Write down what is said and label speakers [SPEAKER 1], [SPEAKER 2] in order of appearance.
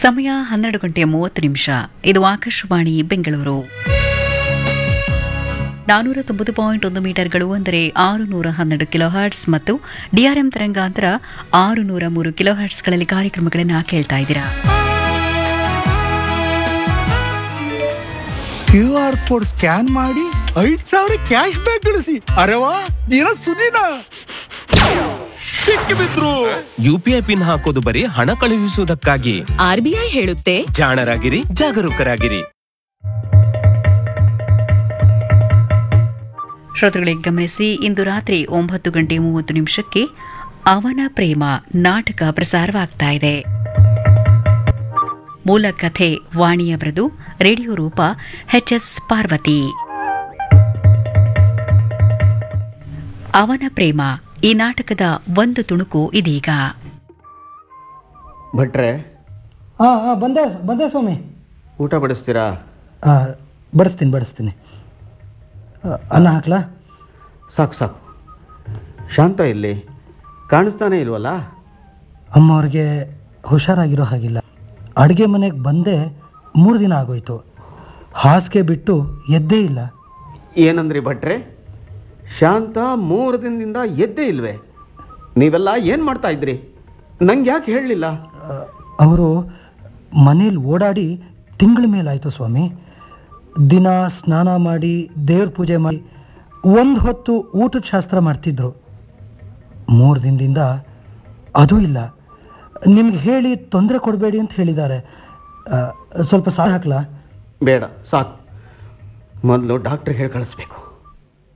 [SPEAKER 1] ಸಮಯ ಹನ್ನೆರಡು ಗಂಟೆ ಮೂವತ್ತು ನಿಮಿಷ ಇದು ಆಕಾಶವಾಣಿ ಬೆಂಗಳೂರು ನಾನೂರ ತೊಂಬತ್ತು ಪಾಯಿಂಟ್ ಒಂದು ಮೀಟರ್ಗಳು ಅಂದರೆ ಆರು ನೂರ ಹನ್ನೆರಡು ಕಿಲೋ ಹರ್ಟ್ಸ್ ಮತ್ತು ಡಿಆರ್ಎಂ ತರಂಗಾಂತರ ಆರು ನೂರ ಮೂರು ಕಿಲೋ ಹರ್ಟ್ಸ್ಗಳಲ್ಲಿ ಕಾರ್ಯಕ್ರಮಗಳನ್ನು ಕೇಳ್ತಾ ಇದ್ದೀರಾ
[SPEAKER 2] ಕ್ಯೂ ಆರ್ ಕೋಡ್ ಸ್ಕ್ಯಾನ್ ಮಾಡಿ ಐದ್ ಸಾವಿರ ಕ್ಯಾಶ್ ಬ್ಯಾಕ್ ಗಳಿಸಿ ಅರೆವಾ ದಿನ ಸುದಿನ
[SPEAKER 3] ಸಿಕ್ಕಿಬಿದ್ರು ಯುಪಿಐ ಪಿನ್ ಹಾಕೋದು ಬರೀ ಹಣ ಕಳುಹಿಸುವುದಕ್ಕಾಗಿ
[SPEAKER 4] ಆರ್ಬಿಐ ಹೇಳುತ್ತೆ
[SPEAKER 3] ಜಾಣರಾಗಿರಿ ಜಾಗರೂಕರಾಗಿರಿ
[SPEAKER 1] ಶ್ರೋತೃಗಳಿಗೆ ಗಮನಿಸಿ ಇಂದು ರಾತ್ರಿ ಒಂಬತ್ತು ಗಂಟೆ ಮೂವತ್ತು ನಿಮಿಷಕ್ಕೆ ಅವನ ಪ್ರೇಮ ನಾಟಕ ಪ್ರಸಾರವಾಗ್ತಾ ಇದೆ ಮೂಲ ಕಥೆ ವಾಣಿಯವರದು ರೇಡಿಯೋ ರೂಪ ಎಚ್ಎಸ್ ಪಾರ್ವತಿ ಅವನ ಪ್ರೇಮ ಈ ನಾಟಕದ ಒಂದು ತುಣುಕು ಇದೀಗ
[SPEAKER 5] ಭಟ್ರೆ
[SPEAKER 6] ಹಾಂ ಹಾಂ ಬಂದೆ ಬಂದೆ ಸ್ವಾಮಿ
[SPEAKER 5] ಊಟ ಬಡಿಸ್ತೀರಾ
[SPEAKER 6] ಹಾಂ ಬಡಿಸ್ತೀನಿ ಬಡಿಸ್ತೀನಿ ಆ, ಅನ್ನ ಹಾಕ್ಲಾ
[SPEAKER 5] ಸಾಕು ಸಾಕು ಶಾಂತ ಇಲ್ಲಿ ಕಾಣಿಸ್ತಾನೆ ಇಲ್ವಲ್ಲ
[SPEAKER 6] ಅಮ್ಮ ಅವ್ರಿಗೆ ಹುಷಾರಾಗಿರೋ ಹಾಗಿಲ್ಲ ಅಡುಗೆ ಮನೆಗೆ ಬಂದೆ ಮೂರು ದಿನ ಆಗೋಯ್ತು ಹಾಸಿಗೆ ಬಿಟ್ಟು ಎದ್ದೇ ಇಲ್ಲ
[SPEAKER 5] ಏನಂದ್ರಿ ಭಟ್ರೆ ಶಾಂತ ಮೂರು ದಿನದಿಂದ ಎದ್ದೇ ಇಲ್ವೇ ನೀವೆಲ್ಲ ಏನು ಮಾಡ್ತಾ ಇದ್ರಿ ನಂಗೆ ಯಾಕೆ ಹೇಳಲಿಲ್ಲ
[SPEAKER 6] ಅವರು ಮನೇಲಿ ಓಡಾಡಿ ತಿಂಗಳ ಮೇಲಾಯಿತು ಸ್ವಾಮಿ ದಿನ ಸ್ನಾನ ಮಾಡಿ ದೇವ್ರ ಪೂಜೆ ಮಾಡಿ ಒಂದು ಹೊತ್ತು ಊಟದ ಶಾಸ್ತ್ರ ಮಾಡ್ತಿದ್ರು ಮೂರು ದಿನದಿಂದ ಅದೂ ಇಲ್ಲ ನಿಮ್ಗೆ ಹೇಳಿ ತೊಂದರೆ ಕೊಡಬೇಡಿ ಅಂತ ಹೇಳಿದ್ದಾರೆ ಆ, ಸ್ವಲ್ಪ ಸಾಲ ಹಾಕ್ಲಾ
[SPEAKER 5] ಬೇಡ ಸಾಕು ಮೊದಲು ಡಾಕ್ಟ್ರಿಗೆ ಹೇಳಿ ಕಳಿಸ್ಬೇಕು